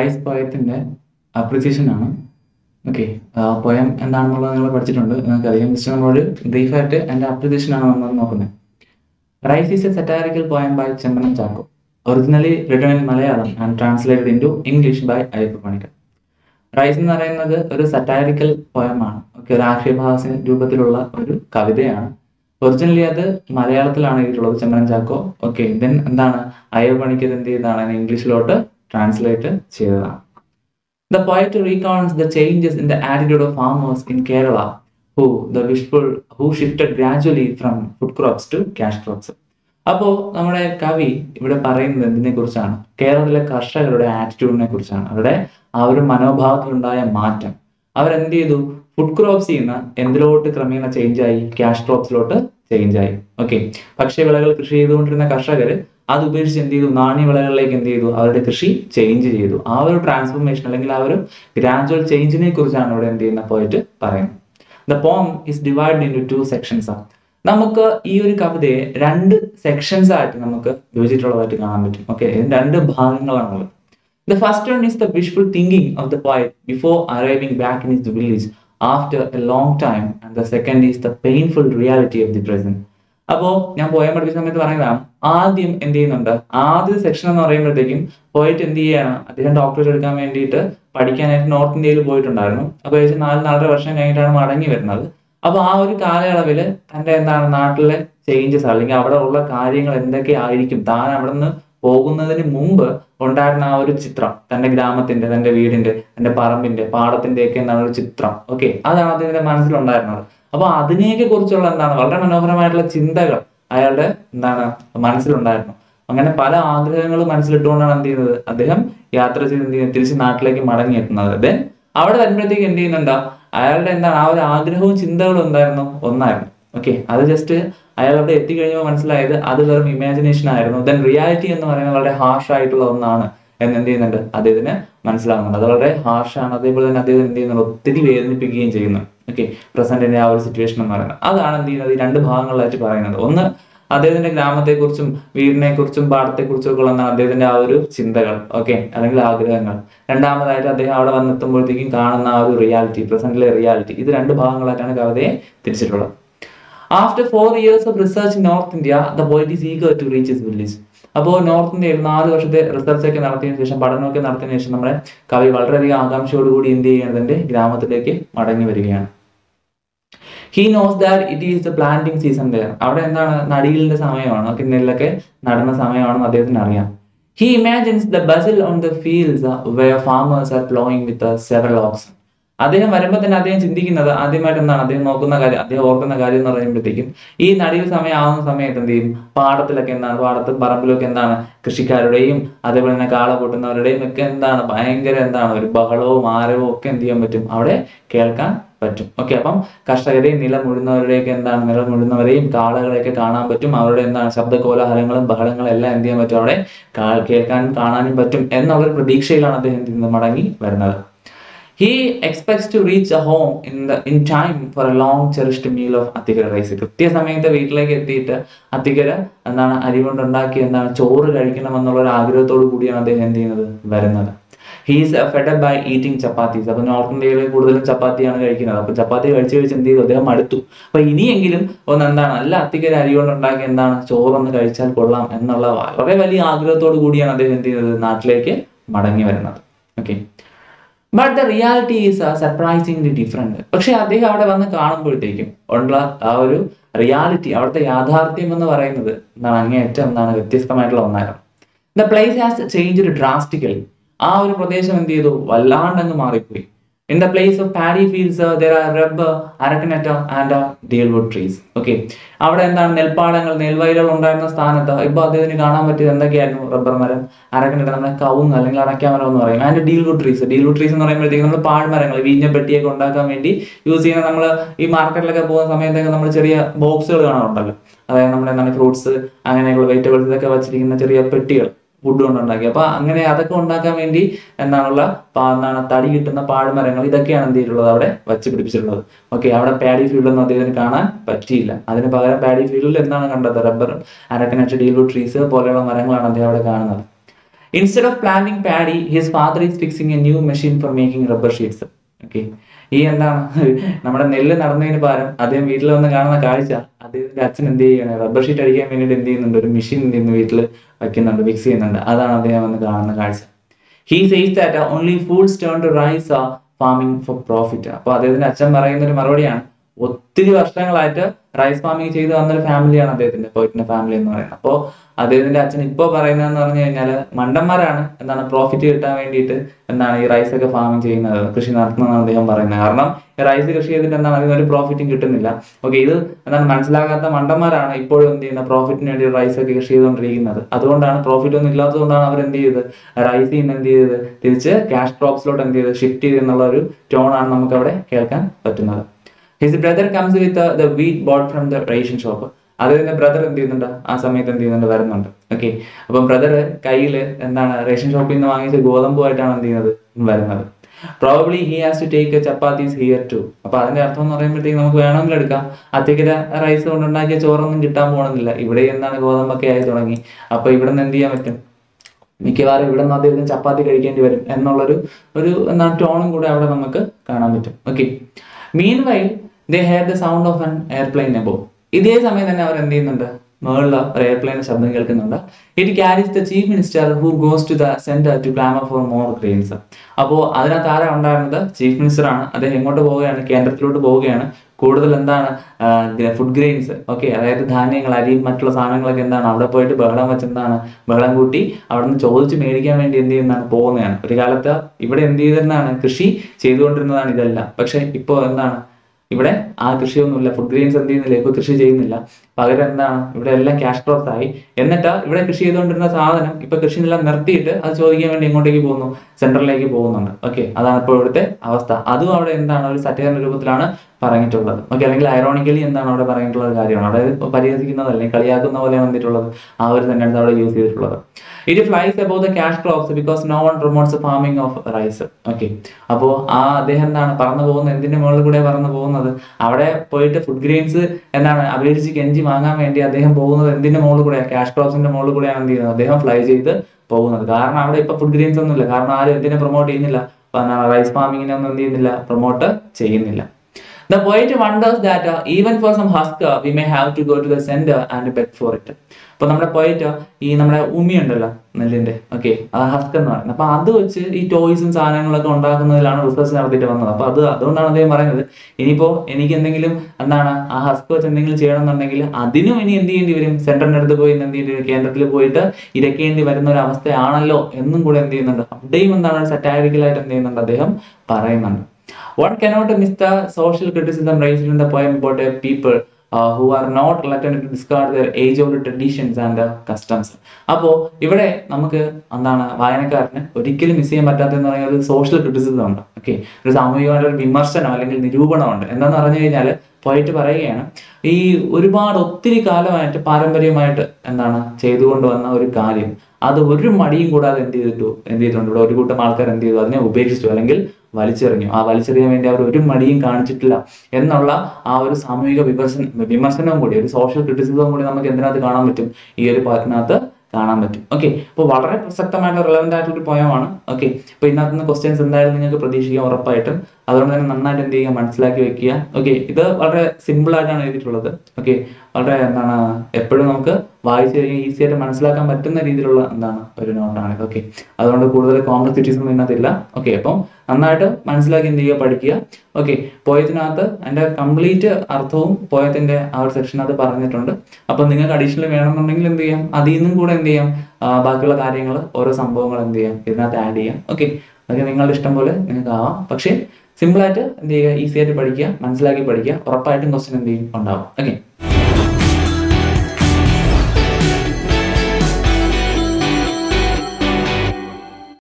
Rice പോയത്തിന്റെ appreciation ആണ് okay poem എന്താണെന്നുള്ളത് നിങ്ങൾ പഠിച്ചിട്ടുണ്ട് നിങ്ങൾക്ക് അറിയാം ജസ്റ്റ് നമ്മളൊരു ബ്രീഫായിട്ട് എൻ്റെ അപ്രിസിയേഷൻ ആണ് നമ്മൾ നോക്കുന്നത് rice is a satirical poem by Chemmanam Chacko originally written in Malayalam and translated into English by Ayyappa Paniker rice എന്ന് പറയുന്നത് ഒരു സറ്റാരിക്കൽ പോയമാണ് ഓക്കെ ഒരു ആക്ഷേപഹാസ്യ രൂപത്തിലുള്ള ഒരു കവിതയാണ് ഒറിജിനലി അത് മലയാളത്തിലാണ് എഴുതിയിട്ടുള്ളത് ചെമ്മനം ചാക്കോ ഓക്കെ ദെൻ എന്താണ് അയ്യപ്പ പണിക്കർ എന്ത് ചെയ്തതാണ് ഇംഗ്ലീഷിലോട്ട് ട്രാൻസ്ലേറ്റ് ചെയ്തതാണ് the poet recounts the changes in the attitude of farmers in Kerala who the wishful who shifted gradually from food crops to cash crops അപ്പോ നമ്മുടെ കവി ഇവിടെ പറയുന്നത് എന്തിനെ കുറിച്ചാണ് കേരളത്തിലെ കർഷകരുടെ ആറ്റിറ്റ്യൂഡിനെ കുറിച്ചാണ് അവരുടെ ആ ഒരു മനോഭാവത്തിലുണ്ടായ മാറ്റം അവരെന്ത് ചെയ്തു ഫുഡ് ക്രോപ്സ് ചെയ്യുന്ന എന്തിലോട്ട് ക്രമേണ ചേഞ്ച് ആയി ക്യാഷ് ക്രോപ്സിലോട്ട് ചേഞ്ച് ആയി ഓക്കെ ഭക്ഷ്യവിളകൾ കൃഷി ചെയ്തുകൊണ്ടിരുന്ന കർഷകർ അത് ഉപേക്ഷിച്ച് എന്ത് ചെയ്തു നാണ്യവിളകളിലേക്ക് എന്ത് ചെയ്തു അവരുടെ കൃഷി ചേഞ്ച് ചെയ്തു ആ ഒരു ട്രാൻസ്ഫോർമേഷൻ അല്ലെങ്കിൽ ആ ഒരു ഗ്രാജുവൽ ചേഞ്ചിനെ കുറിച്ചാണ് ഇവിടെ എന്ത് ചെയ്യുന്ന പോയിട്ട് പറയുന്നത് the poem is divide into sections ആണ് നമുക്ക് ഈ ഒരു കവിതയെ രണ്ട് സെക്ഷൻസ് ആയിട്ട് നമുക്ക് വിഭജിച്ചിട്ടുള്ളതായിട്ട് കാണാൻ പറ്റും ഓക്കെ രണ്ട് ഭാഗങ്ങളാണുള്ളത് the first one is the wishful thinking of the poet before arriving back in is village after a long time and the second is the painful reality of the present അപ്പോ ഞാൻ poem പഠിച്ച സമയത്ത് പറയുന്നതാണ് ആദ്യം എന്ത് ചെയ്യുന്നുണ്ട് ആദ്യ section എന്ന് പറയുമ്പോഴത്തേക്കും പോയിട്ട് എന്ത് ചെയ്യാണ് അദ്ദേഹം ഡോക്ടറേറ്റ് എടുക്കാൻ വേണ്ടിയിട്ട് പഠിക്കാനായിട്ട് നോർത്ത് ഇന്ത്യയിൽ പോയിട്ടുണ്ടായിരുന്നു അപ്പൊ ഏകദേശം നാല് നാലര വർഷം കഴിഞ്ഞിട്ടാണ് മടങ്ങി വരുന്നത് അപ്പൊ ആ ഒരു കാലയളവിൽ തന്റെ എന്താണ് നാട്ടിലെ ചേഞ്ചസ് അല്ലെങ്കിൽ അവിടെ ഉള്ള കാര്യങ്ങൾ എന്തൊക്കെ ആയിരിക്കും താൻ അവിടെ നിന്ന് പോകുന്നതിന് മുമ്പ് ഉണ്ടായിരുന്ന ആ ഒരു ചിത്രം തന്റെ ഗ്രാമത്തിന്റെ തന്റെ വീടിന്റെ തന്റെ പറമ്പിന്റെ പാടത്തിന്റെ ഒക്കെ എന്താണ് ഒരു ചിത്രം ഓക്കെ അതാണ് അദ്ദേഹത്തിന്റെ മനസ്സിലുണ്ടായിരുന്നത് അപ്പൊ അതിനെയൊക്കെ കുറിച്ചുള്ള എന്താണ് വളരെ മനോഹരമായിട്ടുള്ള ചിന്തകൾ അയാളുടെ എന്താണ് മനസ്സിലുണ്ടായിരുന്നു അങ്ങനെ പല ആഗ്രഹങ്ങളും മനസ്സിലിട്ടുകൊണ്ടാണ് എന്ത് ചെയ്യുന്നത് അദ്ദേഹം യാത്ര ചെയ്ത് എന്ത് ചെയ്യുന്നത് തിരിച്ച് നാട്ടിലേക്ക് മടങ്ങിയെത്തുന്നത് ദെൻ അവിടെ വരുമ്പോഴത്തേക്ക് എന്ത് ചെയ്യുന്നുണ്ട് അയാളുടെ എന്താണ് ആ ഒരു ആഗ്രഹവും ചിന്തകളും എന്തായിരുന്നു ഒന്നായിരുന്നു ഓക്കെ അത് ജസ്റ്റ് അയാൾ അവിടെ എത്തിക്കഴിഞ്ഞപ്പോൾ മനസ്സിലായത് അത് വെറും ഇമാജിനേഷൻ ആയിരുന്നു ദെൻ റിയാലിറ്റി എന്ന് പറയുന്നത് വളരെ ഹാർഷ് ആയിട്ടുള്ള ഒന്നാണ് എന്ന് എന്ത് ചെയ്യുന്നുണ്ട് അദ്ദേഹത്തിന് മനസ്സിലാകുന്നുണ്ട് അത് വളരെ ഹാർഷാണ് അതേപോലെ തന്നെ അദ്ദേഹം എന്ത് ചെയ്യുന്നുണ്ട് ഒത്തിരി വേദനിപ്പിക്കുകയും ചെയ്യുന്നു ഓക്കെ പ്രസന്റിന്റെ ആ ഒരു സിറ്റുവേഷൻ എന്ന് പറയുന്നത് അതാണ് എന്ത് ചെയ്യുന്നത് ഈ രണ്ട് ഭാഗങ്ങളിലായിട്ട് പറയുന്നത് ഒന്ന് അദ്ദേഹത്തിന്റെ ഗ്രാമത്തെക്കുറിച്ചും വീടിനെ കുറിച്ചും പാടത്തെക്കുറിച്ചും ഒക്കെ ഉള്ള അദ്ദേഹത്തിന്റെ ആ ഒരു ചിന്തകൾ ഓക്കെ അല്ലെങ്കിൽ ആഗ്രഹങ്ങൾ രണ്ടാമതായിട്ട് അദ്ദേഹം അവിടെ വന്നെത്തുമ്പോഴത്തേക്കും കാണുന്ന ആ ഒരു റിയാലിറ്റി പ്രസന്റിലെ റിയാലിറ്റി ഇത് രണ്ട് ഭാഗങ്ങളായിട്ടാണ് കവിതയെ തിരിച്ചിട്ടുള്ളത് after four years of research in north India the point is eager to reach is village അപ്പോൾ നോർത്ത് ഇന്ത്യയിൽ നാല് വർഷത്തെ റിസർച്ച് ഒക്കെ നടത്തിയതിനു ശേഷം പഠനമൊക്കെ നടത്തിയതിനു ശേഷം നമ്മുടെ കവി വളരെയധികം ആകാംക്ഷയോടുകൂടി എന്ത് ചെയ്യുകയാണ് തന്റെ ഗ്രാമത്തിലേക്ക് മടങ്ങി വരികയാണ് he knows that it is the planting season there അവിടെ എന്താണ് നടിയിലിന്റെ സമയമാണ് ഒക്കെ നെല്ലൊക്കെ നടുന്ന സമയമാണെന്ന് അദ്ദേഹത്തിന് അറിയാം he imagines the bustle on the fields where farmers are ploughing with several ox അദ്ദേഹം വരുമ്പോൾ തന്നെ അദ്ദേഹം ചിന്തിക്കുന്നത് ആദ്യമായിട്ട് എന്താണ് അദ്ദേഹം നോക്കുന്ന കാര്യം അദ്ദേഹം ഓർക്കുന്ന കാര്യം എന്ന് പറയുമ്പോഴത്തേക്കും ഈ നടിയിൽ സമയം ആവുന്ന സമയത്ത് എന്ത് ചെയ്യും പാടത്തിലൊക്കെ എന്താണ് പാടത്തും പറമ്പിലൊക്കെ എന്താണ് കൃഷിക്കാരുടെയും അതേപോലെ തന്നെ കാള കൂട്ടുന്നവരുടെയും ഒക്കെ എന്താണ് ഭയങ്കര എന്താണ് ഒരു ബഹളവും ആരവവും ഒക്കെ എന്ത് ചെയ്യാൻ പറ്റും അവിടെ കേൾക്കാൻ പറ്റും ഓക്കെ അപ്പം കർഷകരെയും നിലമുഴുന്നവരുടെയൊക്കെ എന്താണ് നിലമുഴുന്നവരെയും കാളകളെയൊക്കെ കാണാൻ പറ്റും അവരുടെ എന്താണ് ശബ്ദ കോലാഹലങ്ങളും ബഹളങ്ങളും എല്ലാം എന്ത് ചെയ്യാൻ പറ്റും അവിടെ കാ- കേൾക്കാനും കാണാനും പറ്റും എന്നുള്ളൊരു പ്രതീക്ഷയിലാണ് അദ്ദേഹം എന്ത് ചെയ്യുന്നത് മടങ്ങി വരുന്നത് he expects to reach a home in the in time for a long cherished meal of അത്തിക്കര റൈസ് കൃത്യസമയത്ത് വീട്ടിലേക്ക് എത്തിയിട്ട് അത്തിക്കര എന്താണ് അരി കൊണ്ടുണ്ടാക്കി എന്താണ് ചോറ് കഴിക്കണം എന്നുള്ള ഒരു ആഗ്രഹത്തോടു കൂടിയാണ് അദ്ദേഹം എന്ത് ചെയ്യുന്നത് വരുന്നത് he's fed by eating chapatis അപ്പൊ നോർത്ത് ഇന്ത്യയിൽ കൂടുതലും ചപ്പാത്തിയാണ് കഴിക്കുന്നത് അപ്പൊ ചപ്പാത്തി കഴിച്ച് കഴിച്ച് എന്ത് ചെയ്തു അദ്ദേഹം മടുത്തു അപ്പൊ ഇനിയെങ്കിലും ഒന്ന് എന്താണ് നല്ല അത്തിക്കര അരി കൊണ്ടുണ്ടാക്കി എന്താണ് ചോറൊന്ന് കഴിച്ചാൽ കൊള്ളാം എന്നുള്ള വളരെ വലിയ ആഗ്രഹത്തോടു കൂടിയാണ് അദ്ദേഹം എന്ത് ചെയ്യുന്നത് നാട്ടിലേക്ക് മടങ്ങി വരുന്നത് okay but the reality is surprisingly different പക്ഷെ അദ്ദേഹം അവിടെ വന്ന് കാണുമ്പോഴത്തേക്കും ഉള്ള ആ ഒരു റിയാലിറ്റി അവിടുത്തെ യാഥാർത്ഥ്യം എന്ന് പറയുന്നത് എന്താണ് അങ്ങേയറ്റം എന്താണ് വ്യത്യസ്തമായിട്ടുള്ള ഒന്നായിരുന്നു the place has change drastically ആ ഒരു പ്രദേശം എന്ത് ചെയ്തു വല്ലാണ്ടങ്ങ് മാറിപ്പോയി in the place of paddy fields there are rubber arecanut and dealwood trees okay അവിടെ എന്താണ് നെൽപ്പാടങ്ങൾ നെൽവയലുകൾ ഉണ്ടായിരുന്ന സ്ഥാനത്ത് ഇപ്പൊ അദ്ദേഹത്തിന് കാണാൻ പറ്റിയത് എന്തൊക്കെയായിരുന്നു റബ്ബർ മരം അരക്കനറ്റ നമ്മുടെ കവുങ്ങ് അല്ലെങ്കിൽ അടയ്ക്കാമരം എന്ന് പറയും and dealwood trees dealwood trees എന്ന് പറയുമ്പോഴത്തേക്ക് നമ്മൾ പാഴ്മരങ്ങൾ വീഞ്ഞപ്പെട്ടിയൊക്കെ ഉണ്ടാക്കാൻ വേണ്ടി യൂസ് ചെയ്യുന്ന നമ്മൾ ഈ മാർക്കറ്റിലൊക്കെ പോകുന്ന സമയത്തൊക്കെ നമ്മൾ ചെറിയ ബോക്സുകൾ കാണാറുണ്ടല്ലോ അതായത് നമ്മുടെ എന്താണ് ഫ്രൂട്ട്സ് അങ്ങനെയുള്ള വെജിറ്റബിൾസ് ഇതൊക്കെ വെച്ചിരിക്കുന്ന ചെറിയ പെട്ടികൾ വുഡ് കൊണ്ട് ഉണ്ടാക്കി അപ്പൊ അങ്ങനെ അതൊക്കെ ഉണ്ടാക്കാൻ വേണ്ടി എന്താണുള്ള പാ- എന്താണ് തടി കിട്ടുന്ന പാഴ്മരങ്ങൾ ഇതൊക്കെയാണ് എന്ത് ചെയ്തിട്ടുള്ളത് അവിടെ വച്ച് പിടിപ്പിച്ചിട്ടുള്ളത് ഓക്കെ അവിടെ പാഡി ഫീൽഡ് ഒന്നും അദ്ദേഹത്തിന് കാണാൻ പറ്റിയില്ല അതിന് പകരം പാഡി ഫീൽഡിൽ എന്താണ് കണ്ടത് റബ്ബറും അരക്കനറ്റ് ഡീൽവുഡ് ട്രീസ് പോലെയുള്ള മരങ്ങളാണ് അദ്ദേഹം അവിടെ കാണുന്നത് instead of planting paddy his father is fixing a new machine for making rubber sheets okay ഈ എന്താണ് നമ്മുടെ നെല്ല് നടന്നതിന് പകരം അദ്ദേഹം വീട്ടിൽ വന്ന് കാണുന്ന കാഴ്ച അദ്ദേഹത്തിന്റെ അച്ഛൻ എന്ത് ചെയ്യണം റബ്ബർ ഷീറ്റ് അടിക്കാൻ വേണ്ടിയിട്ട് എന്ത് ചെയ്യുന്നുണ്ട് ഒരു മെഷീൻ എന്ത് ചെയ്യുന്നു വീട്ടിൽ വയ്ക്കുന്നുണ്ട് ഫിക്സ് ചെയ്യുന്നുണ്ട് അതാണ് അദ്ദേഹം വന്ന് കാണുന്ന കാഴ്ച he says that only fools turn to rice ആ ഫാമിംഗ് ഫോർ പ്രോഫിറ്റ് അപ്പൊ അദ്ദേഹത്തിന്റെ അച്ഛൻ പറയുന്ന ഒരു മറുപടിയാണ് ഒത്തിരി വർഷങ്ങളായിട്ട് റൈസ് ഫാമിംഗ് ചെയ്ത് വന്നൊരു ഫാമിലിയാണ് അദ്ദേഹത്തിന്റെ പോയിട്ടിന്റെ ഫാമിലി എന്ന് പറയുന്നത് അപ്പോൾ അദ്ദേഹത്തിന്റെ അച്ഛൻ ഇപ്പോൾ പറയുന്നതെന്ന് പറഞ്ഞു കഴിഞ്ഞാൽ മണ്ടന്മാരാണ് എന്താണ് പ്രോഫിറ്റ് കിട്ടാൻ വേണ്ടിയിട്ട് എന്താണ് ഈ റൈസ് ഒക്കെ ഫാമിംഗ് ചെയ്യുന്നത് കൃഷി നടത്തുന്നതെന്ന് അദ്ദേഹം പറയുന്നത് കാരണം ഈ റൈസ് കൃഷി ചെയ്തിട്ട് എന്താണ് അതിന് ഒരു പ്രോഫിറ്റും കിട്ടുന്നില്ല ഓക്കെ ഇത് എന്താണ് മനസ്സിലാകാത്ത മണ്ടന്മാരാണ് ഇപ്പോഴും എന്ത് ചെയ്യുന്നത് പ്രോഫിറ്റിന് വേണ്ടി റൈസ് ഒക്കെ കൃഷി ചെയ്തുകൊണ്ടിരിക്കുന്നത് അതുകൊണ്ടാണ് പ്രോഫിറ്റ് ഒന്നും ഇല്ലാത്തതുകൊണ്ടാണ് അവർ എന്ത് ചെയ്തത് റൈസിൽ നിന്ന് എന്ത് ചെയ്തത് തിരിച്ച് ക്യാഷ് ക്രോപ്സിലോട്ട് എന്ത് ചെയ്ത് ഷിഫ്റ്റ് ചെയ്ത് എന്നുള്ള ഒരു ടോൺ ആണ് നമുക്ക് അവിടെ കേൾക്കാൻ പറ്റുന്നത് his brother comes with the wheat bought from the ration shop അദ്ദേഹത്തിന്റെ ബ്രദർ എന്ത് ചെയ്യുന്നുണ്ട് ആ സമയത്ത് എന്ത് ചെയ്യുന്നുണ്ട് വരുന്നുണ്ട് ഓക്കെ അപ്പം ബ്രദർ കയ്യിൽ എന്താണ് റേഷൻ ഷോപ്പിൽ നിന്ന് വാങ്ങിച്ച ഗോതമ്പുമായിട്ടാണ് എന്ത് ചെയ്യുന്നത് വരുന്നത് probably he has to take chapatis here too അപ്പൊ അതിന്റെ അർത്ഥം എന്ന് പറയുമ്പോഴത്തേക്ക് നമുക്ക് വേണമെങ്കിൽ എടുക്കാം അത്തിക്കര റൈസ് കൊണ്ടുണ്ടാക്കിയ ചോറൊന്നും കിട്ടാൻ പോകണമെന്നില്ല ഇവിടെ എന്താണ് ഗോതമ്പൊക്കെ ആയി തുടങ്ങി അപ്പൊ ഇവിടെ നിന്ന് എന്ത് ചെയ്യാൻ പറ്റും മിക്കവാറും ഇവിടെ നിന്ന് അദ്ദേഹത്തിന് ചപ്പാത്തി കഴിക്കേണ്ടി വരും എന്നുള്ളൊരു ഒരു എന്താണ് ടോണും കൂടെ അവിടെ നമുക്ക് കാണാൻ പറ്റും okay meanwhile they had the sound of an airplane above ഇതേ സമയം തന്നെ അവർ എന്ത് ചെയ്യുന്നുണ്ട് മുകളിൽ ഒരു എയർപ്ലെയിൻ ശബ്ദം കേൾക്കുന്നുണ്ട് it carries the chief minister who goes to the centre to clamour for more grains അപ്പോൾ അതിനകത്ത് ആരാ ഉണ്ടായിരുന്നത് ചീഫ് മിനിസ്റ്റർ ആണ് അദ്ദേഹം എങ്ങോട്ട് പോവുകയാണ് കേന്ദ്രത്തിലോട്ട് പോവുകയാണ് കൂടുതൽ എന്താണ് ഫുഡ് ഗ്രെയിൻസ് ഓക്കെ അതായത് ധാന്യങ്ങൾ അരി മറ്റുള്ള സാധനങ്ങളൊക്കെ എന്താണ് അവിടെ പോയിട്ട് ബഹളം വെച്ച് എന്താണ് ബഹളം കൂട്ടി അവിടെ നിന്ന് ചോദിച്ച് മേടിക്കാൻ വേണ്ടി എന്ത് ചെയ്യുന്നതാണ് പോകുന്നതാണ് ഒരു കാലത്ത് ഇവിടെ എന്ത് ചെയ്തിരുന്നതാണ് കൃഷി ചെയ്തുകൊണ്ടിരുന്നതാണ് ഇതെല്ലാം പക്ഷെ ഇപ്പോൾ എന്താണ് ഇവിടെ ആ കൃഷിയൊന്നുമില്ല ഫുഡ് ഗ്രെയിൻസ് എന്ത് ചെയ്യുന്നില്ല ഇപ്പൊ കൃഷി ചെയ്യുന്നില്ല പകരം എന്താണ് ഇവിടെ എല്ലാം ക്യാഷ് ക്രോപ്സ് ആയി എന്നിട്ട് ഇവിടെ കൃഷി ചെയ്തുകൊണ്ടിരുന്ന സാധനം ഇപ്പൊ കൃഷി എല്ലാം നിർത്തിയിട്ട് അത് ചോദിക്കാൻ വേണ്ടി എങ്ങോട്ടേക്ക് പോകുന്നു സെൻട്രലിലേക്ക് പോകുന്നുണ്ട് ഓക്കെ അതാണ് ഇപ്പോൾ ഇവിടുത്തെ അവസ്ഥ അതും അവിടെ എന്താണ് ഒരു സറ്റയറിന്റെ രൂപത്തിലാണ് പറഞ്ഞിട്ടുള്ളത് ഓക്കെ അല്ലെങ്കിൽ ഐറോണിക്കലി എന്താണ് അവിടെ പറഞ്ഞിട്ടുള്ള ഒരു കാര്യമാണ് അതായത് ഇപ്പൊ പരിഹസിക്കുന്നത് അല്ലെങ്കിൽ കളിയാക്കുന്ന പോലെയാണ് വന്നിട്ടുള്ളത് ആ ഒരു സെന്റൻസ് അവിടെ യൂസ് ചെയ്തിട്ടുള്ളത് it flies above the cash crops because no one promotes farming of rice okay അപ്പോ ആ അദ്ദേഹം എന്താണ് പറന്നു പോകുന്നത് എന്തിന്റെ മുകളിൽ കൂടെ പറന്നു പോകുന്നത് അവിടെ പോയിട്ട് ഫുഡ് ഗ്രെയിൻസ് എന്താണ് അപേക്ഷിച്ച് കെഞ്ചി വാങ്ങാൻ വേണ്ടി അദ്ദേഹം പോകുന്നത് എന്തിന്റെ മുകളിൽ കൂടെ ക്യാഷ് ക്രോപ്സിന്റെ മുകളിൽ കൂടെയാണ് എന്ത് ചെയ്യുന്നത് അദ്ദേഹം ഫ്ലൈ ചെയ്ത് പോകുന്നത് കാരണം അവിടെ ഇപ്പൊ ഫുഡ് ഗ്രെയിൻസ് ഒന്നുമില്ല കാരണം ആരും എന്തിനെ പ്രൊമോട്ട് ചെയ്യുന്നില്ല റൈസ് ഫാമിങ്ങിനെ ഒന്നും എന്ത് ചെയ്യുന്നില്ല പ്രൊമോട്ട് ചെയ്യുന്നില്ല The poet wonders that uh, even for some husker, we may have to go to the center and beg for it. അപ്പൊ നമ്മുടെ പോയിട്ട് ഈ നമ്മുടെ ഉമി ഉണ്ടല്ലോ നെല്ലിന്റെ ഓക്കെ അത് ഹസ്ക് എന്ന് പറയുന്നത് അപ്പൊ അത് വെച്ച് ഈ ടോയ്സും സാധനങ്ങളൊക്കെ ഉണ്ടാക്കുന്നതിലാണ് റിസർച്ച് നടത്തിയിട്ട് വന്നത് അപ്പൊ അത് അതുകൊണ്ടാണ് അദ്ദേഹം പറയുന്നത് ഇനിയിപ്പോ എനിക്ക് എന്തെങ്കിലും എന്താണ് ആ ഹസ്ക് വെച്ച് എന്തെങ്കിലും ചെയ്യണമെന്നുണ്ടെങ്കിൽ അതിനും ഇനി എന്ത് ചെയ്യേണ്ടി വരും സെന്ററിന്റെ അടുത്ത് പോയി എന്ത് ചെയ്യേണ്ടി വരും കേന്ദ്രത്തിൽ പോയിട്ട് ഇരക്കേണ്ടി വരുന്ന ഒരു അവസ്ഥയാണല്ലോ എന്നും കൂടെ എന്ത് ചെയ്യുന്നുണ്ട് അവിടെയും എന്താണ് സറ്റാരിക്കലായിട്ട് എന്ത് ചെയ്യുന്നുണ്ട് അദ്ദേഹം പറയുന്നുണ്ട് One cannot miss the social criticism raised in the poem about a people uh, who are not reluctant to discard their age-old traditions and uh, customs. അപ്പോൾ ഇവിടെ നമുക്ക് എന്താണ് വായനക്കാരന് ഒരിക്കലും മിസ് ചെയ്യാൻ പറ്റാത്ത എന്ന് പറയുന്ന ഒരു സോഷ്യൽ ക്രിറ്റിസിസം ഉണ്ട് ഓക്കെ ഒരു സാമൂഹികമായ ഒരു വിമർശനം അല്ലെങ്കിൽ നിരൂപണമുണ്ട് എന്താന്ന് പറഞ്ഞു കഴിഞ്ഞാൽ പോയിട്ട് പറയുകയാണ് ഈ ഒരുപാട് ഒത്തിരി കാലമായിട്ട് പാരമ്പര്യമായിട്ട് എന്താണ് ചെയ്തുകൊണ്ടുവന്ന ഒരു കാര്യം അത് ഒരു മടിയും കൂടാതെ എന്ത് ചെയ്തിട്ടു എന്ത് ചെയ്തിട്ടുണ്ട് ഇവിടെ ഒരു കൂട്ടം ആൾക്കാർ എന്ത് ചെയ്തു അതിനെ ഉപേക്ഷിച്ചു അല്ലെങ്കിൽ വലിച്ചെറിഞ്ഞു ആ വലിച്ചെറിയാൻ വേണ്ടി അവർ ഒരു മടിയും കാണിച്ചിട്ടില്ല എന്നുള്ള ആ ഒരു സാമൂഹിക വിമർശന വിമർശനവും കൂടി ഒരു സോഷ്യൽ ക്രിറ്റിസിസവും കൂടി നമുക്ക് എന്തിനകത്ത് കാണാൻ പറ്റും ഈ ഒരു പാട്ടിനകത്ത് കാണാൻ പറ്റും ഓക്കെ അപ്പോൾ വളരെ പ്രസക്തമായിട്ട് റിലവൻ്റ് ആയിട്ടുള്ള ഒരു പോയമാണ് ഓക്കെ അപ്പോൾ ഇതിനകത്ത് നിന്ന് ക്വസ്റ്റ്യൻസ് എന്തായാലും നിങ്ങൾക്ക് പ്രതീക്ഷിക്കാം ഉറപ്പായിട്ടും അതുകൊണ്ട് തന്നെ നന്നായിട്ട് എന്ത് ചെയ്യുക മനസ്സിലാക്കി വെക്കുക ഓക്കെ ഇത് വളരെ സിമ്പിൾ ആയിട്ടാണ് എഴുതിയിട്ടുള്ളത് ഓക്കെ വളരെ എന്താണ് എപ്പോഴും നമുക്ക് വായിച്ചു കഴിഞ്ഞാൽ ഈസി ആയിട്ട് മനസ്സിലാക്കാൻ പറ്റുന്ന രീതിയിലുള്ള എന്താണ് ഒരു നോട്ടാണ് ഇത് ഓക്കെ അതുകൊണ്ട് കൂടുതൽ കോംപ്ലക്സിറ്റീസ് ഒന്നും ഇതിനകത്തില്ല ഓക്കെ അപ്പം നന്നായിട്ട് മനസ്സിലാക്കി എന്ത് ചെയ്യുക പഠിക്കുക ഓക്കെ പോയത്തിനകത്ത് അതിന്റെ കംപ്ലീറ്റ് അർത്ഥവും പോയത്തിന്റെ ആ ഒരു സെക്ഷനകത്ത് പറഞ്ഞിട്ടുണ്ട് അപ്പം നിങ്ങൾക്ക് അഡീഷണൽ വേണമെന്നുണ്ടെങ്കിൽ എന്ത് ചെയ്യാം അതിൽ നിന്നും കൂടെ എന്ത് ചെയ്യാം ആ, ബാക്കിയുള്ള കാര്യങ്ങൾ ഓരോ സംഭവങ്ങൾ എന്ത് ചെയ്യാം ഇതിനകത്ത് ആഡ് ചെയ്യാം ഓക്കെ അതൊക്കെ നിങ്ങളുടെ ഇഷ്ടം പോലെ നിങ്ങൾക്ക് ആവാം പക്ഷേ സിമ്പിൾ ആയിട്ട് എന്ത് ചെയ്യുക ഈസി ആയിട്ട് പഠിക്കുക മനസ്സിലാക്കി പഠിക്കുക ഉറപ്പായിട്ടും ക്വസ്റ്റ്യൻ എന്ത് ചെയ്യും ഉണ്ടാവും ഓക്കെ